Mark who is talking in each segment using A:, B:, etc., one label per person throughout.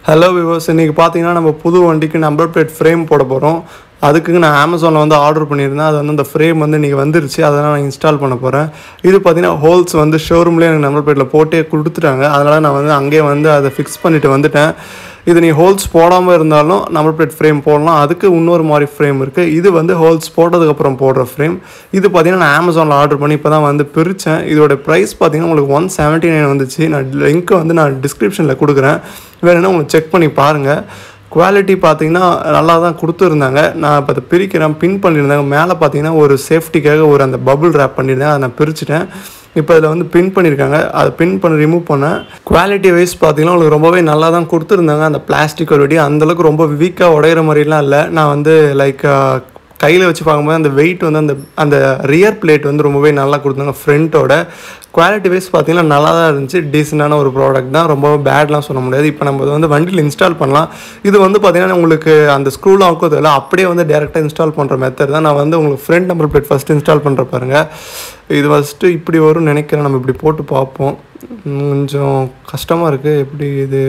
A: hello viewers இன்றைக்கி பார்த்தீங்கன்னா நம்ம புது வண்டிக்கு நம்பர் பிளேட் ஃப்ரேம் போட போகிறோம் அதுக்கு நான் அமேசானில் வந்து ஆர்டர் பண்ணியிருந்தேன் அது வந்து அந்த ஃப்ரேம் வந்து இன்றைக்கி வந்துருச்சு அதெல்லாம் நான் இன்ஸ்டால் பண்ண போகிறேன் இது பார்த்தீங்கன்னா ஹோல்ஸ் வந்து ஷோரூம்லேயே எனக்கு நம்பர் பிளேட்டில் போட்டே கொடுத்துட்டாங்க அதனால் நான் வந்து அங்கேயே வந்து அதை ஃபிக்ஸ் பண்ணிட்டு வந்துட்டேன் இது நீ ஹோல்ஸ் போடாமல் இருந்தாலும் நம்பர் பிளேட் ஃப்ரேம் போடலாம் அதுக்கு இன்னொரு மாதிரி ஃப்ரேம் இருக்குது இது வந்து ஹோல்ஸ் போட்டதுக்கப்புறம் போடுற ஃப்ரேம் இது பார்த்தீங்கன்னா நான் அமேசானில் ஆர்டர் பண்ணி இப்போ தான் வந்து பிரித்தேன் இதோட ப்ரைஸ் பார்த்தீங்கன்னா உங்களுக்கு ஒன் செவன்ட்டி நைன் வந்துச்சு நான் லிங்க்கை வந்து நான் டிஸ்கிரிப்ஷனில் கொடுக்குறேன் வேணும்னா உங்களுக்கு செக் பண்ணி பாருங்கள் குவாலிட்டி பார்த்தீங்கன்னா நல்லா தான் கொடுத்துருந்தாங்க நான் இப்போ அதை பிரிக்கிறேன் பின் பண்ணியிருந்தாங்க மேலே பார்த்தீங்கன்னா ஒரு சேஃப்டிக்காக ஒரு அந்த பபுள் ரேப் பண்ணியிருந்தேன் அதை நான் பிரிச்சுட்டேன் இப்போ இதில் வந்து பின் பண்ணியிருக்காங்க அதை பின் பண்ணி ரிமூவ் பண்ணேன் குவாலிட்டி வைஸ் பார்த்தீங்கன்னா உங்களுக்கு ரொம்பவே நல்லா தான் கொடுத்துருந்தாங்க அந்த பிளாஸ்டிக் குவாலிட்டி அந்தளவுக்கு ரொம்ப வீக்காக உடையிற மாதிரிலாம் இல்லை நான் வந்து லைக் கையில் வச்சு பார்க்கும்போது அந்த வெயிட் வந்து அந்த அந்த ரியர் பிளேட் வந்து ரொம்பவே நல்லா கொடுத்தாங்க ஃப்ரண்ட்டோட குவாலிட்டி வைஸ் பார்த்தீங்கன்னா நல்லா தான் இருந்துச்சு டீசெண்டான ஒரு ப்ராடக்ட் தான் ரொம்ப பேட்லாம் சொல்ல முடியாது இப்போ நம்ம இதை வந்து வண்டியில் இன்ஸ்டால் பண்ணலாம் இது வந்து பார்த்தீங்கன்னா உங்களுக்கு அந்த ஸ்க்ரூலாம் ஆக்குறதில்ல அப்படியே வந்து டேரெக்டாக இன்ஸ்டால் பண்ணுற மெத்தட் தான் நான் வந்து உங்களுக்கு front number plate first install பண்ணுற பாருங்க இது ஃபஸ்ட்டு இப்படி வரும்னு நினைக்கிறேன் நம்ம இப்படி போட்டு பார்ப்போம் உம், கொஞ்சம் கஷ்டமாக இருக்குது எப்படி இது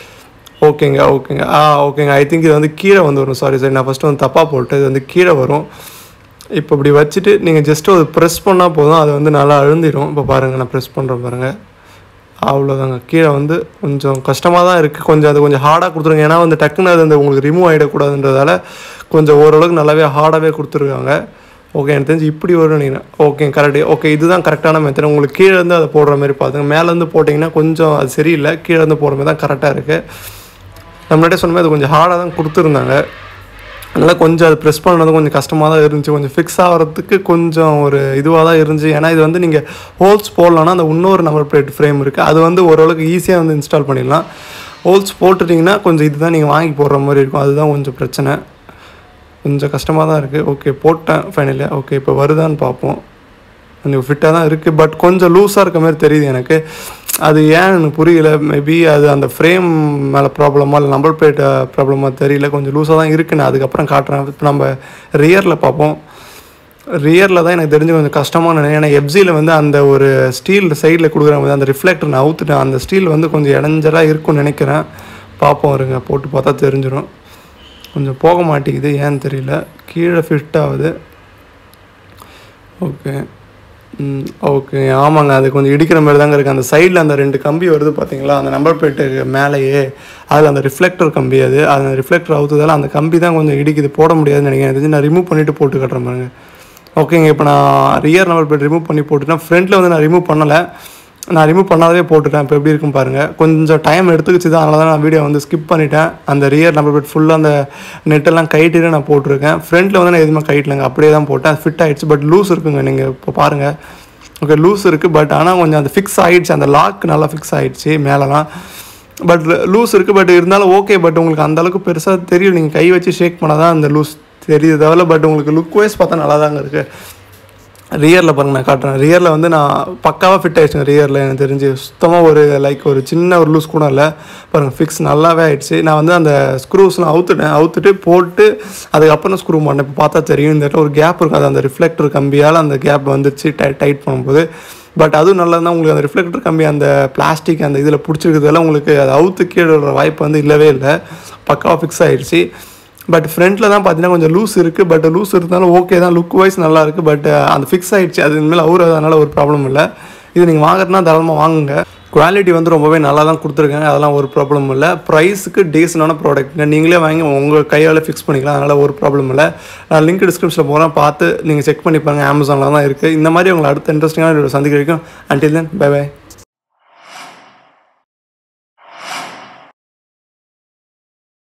A: ஓகேங்க ஓகேங்க ஆ ஓகேங்க ஐ திங்க் இது வந்து கீழே வந்து வரும் சாரி சாரி நான் ஃபஸ்ட்டு வந்து தப்பாக போட்டு இது வந்து கீழே வரும் இப்போ இப்படி வச்சுட்டு நீங்கள் ஜஸ்ட் ஒரு ப்ரெஸ் பண்ணால் போதும் அது வந்து நல்லா அழுந்திடும் இப்போ பாருங்கள் நான் ப்ரெஸ் பண்ணுறேன் பாருங்கள் அவ்வளோதாங்க கீழே வந்து கொஞ்சம் கஷ்டமாக தான் இருக்குது கொஞ்சம் அது கொஞ்சம் ஹார்டாக கொடுத்துருங்க ஏன்னா வந்து டக்குன்னு அது அந்த உங்களுக்கு ரிமூவ் ஆகிடக்கூடாதுன்றதால கொஞ்சம் ஓரளவுக்கு நல்லாவே ஹார்டாகவே கொடுத்துருக்காங்க ஓகே எனக்கு தெரிஞ்சு இப்படி வரும் நீங்கள் ஓகே கரெக்டு ஓகே இதுதான் கரெக்டான மெத்தட் உங்களுக்கு கீழே இருந்து அதை போடுற மாதிரி பார்த்துங்க மேலேருந்து போட்டிங்கன்னா கொஞ்சம் அது சரியில்லை கீழே இருந்து போடுற மாதிரி தான் கரெக்டாக இருக்குது நம்மள்கிட்ட சொன்ன மாதிரி அது கொஞ்சம் ஹார்டாக தான் கொடுத்துருந்தாங்க அதனால் கொஞ்சம் அது ப்ரெஸ் பண்ணுறது கொஞ்சம் கஷ்டமாக தான் இருந்துச்சு கொஞ்சம் ஃபிக்ஸ் ஆகிறதுக்கு கொஞ்சம் ஒரு இதுவாக தான் இருந்துச்சு ஏன்னா இது வந்து நீங்கள் ஹோல்ஸ் போடலான்னா அந்த இன்னொரு நம்பர் பிளேட் ஃப்ரேம் இருக்குது அது வந்து ஓரளவுக்கு ஈஸியாக வந்து இன்ஸ்டால் பண்ணிடலாம் ஹோல்ஸ் போட்டுட்டிங்கன்னா கொஞ்சம் இதுதான் நீங்கள் வாங்கி போடுற மாதிரி இருக்கும் அதுதான் கொஞ்சம் பிரச்சனை கொஞ்சம் கஷ்டமாக தான் இருக்குது ஓகே போட்டேன் ஃபைனலியாக ஓகே இப்போ வருதான்னு பார்ப்போம் கொஞ்சம் ஃபிட்டாக தான் இருக்குது பட் கொஞ்சம் லூஸாக இருக்க மாதிரி தெரியுது எனக்கு அது ஏன் எனக்கு புரியல மேபி அது அந்த ஃப்ரேம் மேலே ப்ராப்ளமாக இல்லை நம்பர் பிளேட் ப்ராப்ளமாக தெரியல கொஞ்சம் லூஸாக தான் இருக்குது நான் அதுக்கப்புறம் காட்டுறேன் இப்போ நம்ம ரியரில் பார்ப்போம் ரியரில் தான் எனக்கு தெரிஞ்சு கொஞ்சம் கஷ்டமாக நினைக்கிறேன் ஏன்னா எப்சியில் வந்து அந்த ஒரு ஸ்டீல் சைடில் கொடுக்குற மாதிரி அந்த ரிஃப்ளெக்டர் நான் அவுத்துட்டேன் அந்த ஸ்டீல் வந்து கொஞ்சம் இடைஞ்சலாக இருக்கும்னு நினைக்கிறேன் பார்ப்போம் இருங்க போட்டு பார்த்தா தெரிஞ்சிடும் கொஞ்சம் போக மாட்டேங்குது ஏன்னு தெரியல கீழே ஃபிட் ஆகுது ஓகே ம் ஓகே ஆமாங்க அது கொஞ்சம் இடிக்கிற மாதிரி தாங்க இருக்குது அந்த சைடில் அந்த ரெண்டு கம்பி வருது பார்த்தீங்களா அந்த நம்பர் பிளேட்டுக்கு மேலேயே அதில் அந்த ரிஃப்ளெக்டர் கம்பி அது அந்த ரிஃப்ளெக்டர் அவுத்ததால் அந்த கம்பி தான் கொஞ்சம் இடிக்குது போட முடியாதுன்னு நினைக்கிறேன் எனக்கு தெரிஞ்சு நான் ரிமூவ் பண்ணிவிட்டு போட்டு கட்டுறேன் பாருங்க ஓகேங்க இப்போ நான் ரியர் நம்பர் பிளேட் ரிமூவ் பண்ணி போட்டுட்டேன் ஃப்ரண்ட்டில் வந்து நான் ரிமூவ் பண்ணலை நான் ரிமூவ் பண்ணாதவே போட்டுட்டேன் இப்போ எப்படி இருக்கும் பாருங்கள் கொஞ்சம் டைம் எடுத்துக்கிச்சு தான் அதனால தான் நான் வீடியோ வந்து ஸ்கிப் பண்ணிட்டேன் அந்த ரியர் நம்பர் பிளேட் ஃபுல்லாக அந்த நெட்டெல்லாம் கைட்டிட்டு நான் போட்டிருக்கேன் ஃப்ரண்ட்டில் வந்து நான் எதுவுமே கைட்டலைங்க அப்படியே தான் போட்டேன் ஃபிட் ஆயிடுச்சு பட் லூஸ் இருக்குங்க நீங்கள் இப்போ பாருங்கள் ஓகே லூஸ் இருக்குது பட் ஆனால் கொஞ்சம் அந்த ஃபிக்ஸ் ஆகிடுச்சு அந்த லாக் நல்லா ஃபிக்ஸ் ஆகிடுச்சு மேலெலாம் பட் லூஸ் இருக்குது பட் இருந்தாலும் ஓகே பட் உங்களுக்கு அந்த அளவுக்கு பெருசாக தெரியும் நீங்கள் கை வச்சு ஷேக் பண்ணால் தான் அந்த லூஸ் தெரியுது தவிர பட் உங்களுக்கு லுக் வைஸ் பார்த்தா நல்லா தாங்க இருக்குது ரியரில் பாருங்க நான் காட்டுறேன் ரியரில் வந்து நான் பக்காவாக ஃபிட் ஆயிடுச்சுங்க ரியரில் எனக்கு தெரிஞ்சு சுத்தமாக ஒரு லைக் ஒரு சின்ன ஒரு லூஸ் கூட இல்லை பாருங்கள் ஃபிக்ஸ் நல்லாவே ஆயிடுச்சு நான் வந்து அந்த ஸ்க்ரூஸ்லாம் அவுத்துட்டேன் அவுத்துட்டு போட்டு அதுக்கப்புறம் ஸ்க்ரூ பண்ணேன் இப்போ பார்த்தா தெரியும் இந்த இடத்துல ஒரு கேப் இருக்காது அந்த ரிஃப்ளெக்டர் கம்பியால் அந்த கேப் வந்துச்சு டை டைட் பண்ணும்போது பட் அதுவும் நல்லது தான் உங்களுக்கு அந்த ரிஃப்ளெக்டர் கம்பி அந்த பிளாஸ்டிக் அந்த இதில் பிடிச்சிருக்கிறதெல்லாம் உங்களுக்கு அது அவுத்து கீழே விடுற வாய்ப்பு வந்து இல்லவே இல்லை பக்காவாக ஃபிக்ஸ் ஆயிடுச்சு பட் ஃப்ரண்ட்டில் தான் பார்த்தீங்கன்னா கொஞ்சம் லூஸ் இருக்குது பட் லூஸ் இருந்தாலும் ஓகே தான் லுக் வைஸ் நல்லா இருக்குது பட் அந்த ஃபிக்ஸ் ஆயிடுச்சு அது இனிமேல் அவர் அதனால் ஒரு ப்ராப்ளம் இல்லை இது நீங்கள் வாங்குறதுனா தாராளமாக வாங்குங்க குவாலிட்டி வந்து ரொம்பவே நல்லா தான் கொடுத்துருக்காங்க அதெல்லாம் ஒரு ப்ராப்ளம் இல்லை ப்ரைஸுக்கு டீசனான ப்ராடக்ட் நீங்களே வாங்கி உங்கள் கையால் ஃபிக்ஸ் பண்ணிக்கலாம் அதனால் ஒரு ப்ராப்ளம் இல்லை நான் லிங்க் டிஸ்கிரிப்ஷனில் போகிறேன் பார்த்து நீங்கள் செக் பண்ணி பாருங்கள் அமேசானில் தான் இருக்குது இந்த மாதிரி உங்களை அடுத்த இன்ட்ரெஸ்டிங்கான சந்திக்க வரைக்கும் அன்டில் தென் பை பை